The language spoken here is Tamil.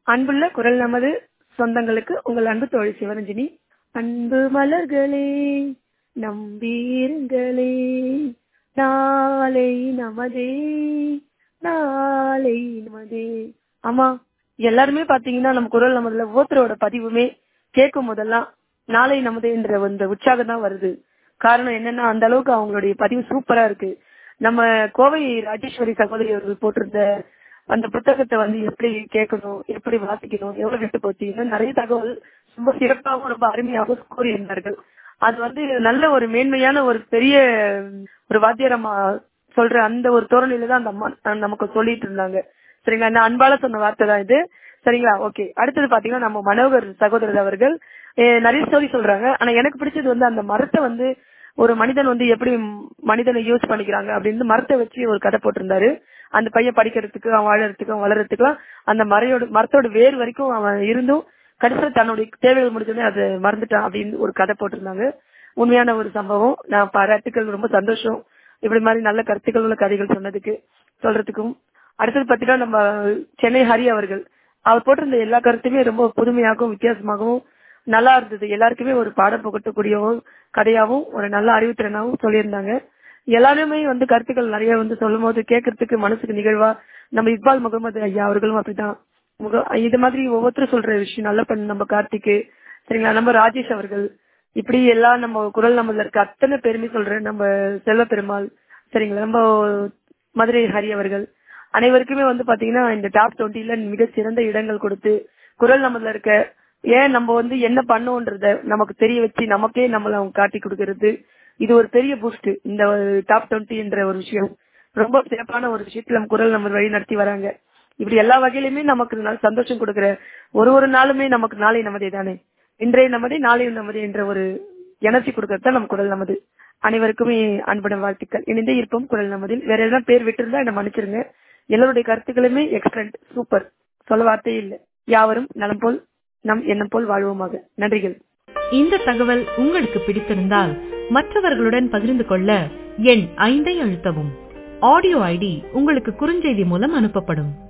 அன்புள்ள குரல் நமது சொந்தங்களுக்கு உங்கள் அன்பு தோழி சிவரஞ்சனி அன்பு மலர்களே நம்பீருங்களே நாளை நமதே நாளை நமதே ஆமா எல்லாருமே பாத்தீங்கன்னா நம்ம குரல் நமதுல ஒவ்வொருத்தரோட பதிவுமே கேட்கும் போதெல்லாம் நாளை நமதே என்ற அந்த உற்சாகம் தான் வருது காரணம் என்னன்னா அந்த அளவுக்கு அவங்களுடைய பதிவு சூப்பரா இருக்கு நம்ம கோவை ராஜேஸ்வரி சகோதரி அவர்கள் போட்டிருந்த அந்த புத்தகத்தை வந்து எப்படி கேட்கணும் எப்படி வாசிக்கணும் எவ்வளவு விட்டு போச்சு இன்னும் நிறைய தகவல் ரொம்ப சிறப்பாகவும் ரொம்ப அருமையாகவும் கூறியிருந்தார்கள் அது வந்து நல்ல ஒரு மேன்மையான ஒரு பெரிய ஒரு வாத்தியாரம்மா சொல்ற அந்த ஒரு தோரணையில தான் அந்த அம்மா நமக்கு சொல்லிட்டு இருந்தாங்க சரிங்களா இந்த அன்பால சொன்ன வார்த்தை தான் இது சரிங்களா ஓகே அடுத்தது பாத்தீங்கன்னா நம்ம மனோகர் சகோதரர் அவர்கள் நிறைய ஸ்டோரி சொல்றாங்க ஆனா எனக்கு பிடிச்சது வந்து அந்த மரத்தை வந்து ஒரு மனிதன் வந்து எப்படி மனிதனை யூஸ் பண்ணிக்கிறாங்க அப்படின்னு மரத்தை வச்சு ஒரு கதை போட்டிருந்தாரு அந்த பையன் படிக்கிறதுக்கு அவன் வாழறதுக்கு அவன் வளர்றதுக்குலாம் அந்த மரையோட மரத்தோட வேர் வரைக்கும் அவன் இருந்தும் கடைசியில் தன்னுடைய தேவைகள் முடிஞ்சோடனே அதை மறந்துட்டான் அப்படின்னு ஒரு கதை போட்டிருந்தாங்க உண்மையான ஒரு சம்பவம் நான் பாராட்டுக்கள் ரொம்ப சந்தோஷம் இப்படி மாதிரி நல்ல கருத்துக்கள் உள்ள கதைகள் சொன்னதுக்கு சொல்றதுக்கும் அடுத்தது பாத்தீங்கன்னா நம்ம சென்னை ஹரி அவர்கள் அவர் போட்டிருந்த எல்லா கருத்துமே ரொம்ப புதுமையாகவும் வித்தியாசமாகவும் நல்லா இருந்தது எல்லாருக்குமே ஒரு பாடம் புகட்டக்கூடியவும் கதையாவும் ஒரு நல்ல அறிவுத்திறனாவும் சொல்லியிருந்தாங்க எல்லாருமே வந்து கருத்துக்கள் நிறைய வந்து சொல்லும் போது கேட்கறதுக்கு மனசுக்கு நிகழ்வா நம்ம இக்பால் முகமது ஐயா அவர்களும் அப்படிதான் முக இது மாதிரி ஒவ்வொருத்தரும் சொல்ற விஷயம் நல்ல பண்ணு நம்ம கார்த்திக்கு சரிங்களா நம்ம ராஜேஷ் அவர்கள் இப்படி எல்லாம் நம்ம குரல் நம்மள இருக்க அத்தனை பெருமை சொல்ற நம்ம செல்வ பெருமாள் சரிங்களா நம்ம மதுரை ஹரி அவர்கள் அனைவருக்குமே வந்து பாத்தீங்கன்னா இந்த டாப் டுவெண்ட்டில மிக சிறந்த இடங்கள் கொடுத்து குரல் நம்மள இருக்க ஏன் நம்ம வந்து என்ன பண்ணோன்றத நமக்கு தெரிய வச்சு நமக்கே நம்மள அவங்க காட்டி கொடுக்கறது இது ஒரு பெரிய பூஸ்ட் இந்த டாப் டுவெண்ட்டி என்ற ஒரு விஷயம் ரொம்ப சிறப்பான ஒரு விஷயத்துல நம்ம குரல் நம்ம வழி நடத்தி வராங்க இப்படி எல்லா வகையிலுமே நமக்கு சந்தோஷம் கொடுக்கிற ஒரு ஒரு நாளுமே நமக்கு நாளை நமதே தானே இன்றைய நமதே நாளையும் நமதே என்ற ஒரு எனர்ஜி கொடுக்கறது தான் நம்ம குரல் நமது அனைவருக்குமே அன்புடன் வாழ்த்துக்கள் இணைந்தே இருப்போம் குரல் நமதில் வேற எதாவது பேர் விட்டுருந்தா என்ன மன்னிச்சிருங்க எல்லாருடைய கருத்துக்களுமே எக்ஸலண்ட் சூப்பர் சொல்ல வார்த்தையே இல்லை யாவரும் நலம் போல் நம் எண்ணம் போல் வாழ்வோமாக நன்றிகள் இந்த தகவல் உங்களுக்கு பிடித்திருந்தால் மற்றவர்களுடன் பகிர்ந்து கொள்ள எண் ஐந்தை அழுத்தவும் ஆடியோ ஐடி உங்களுக்கு குறுஞ்செய்தி மூலம் அனுப்பப்படும்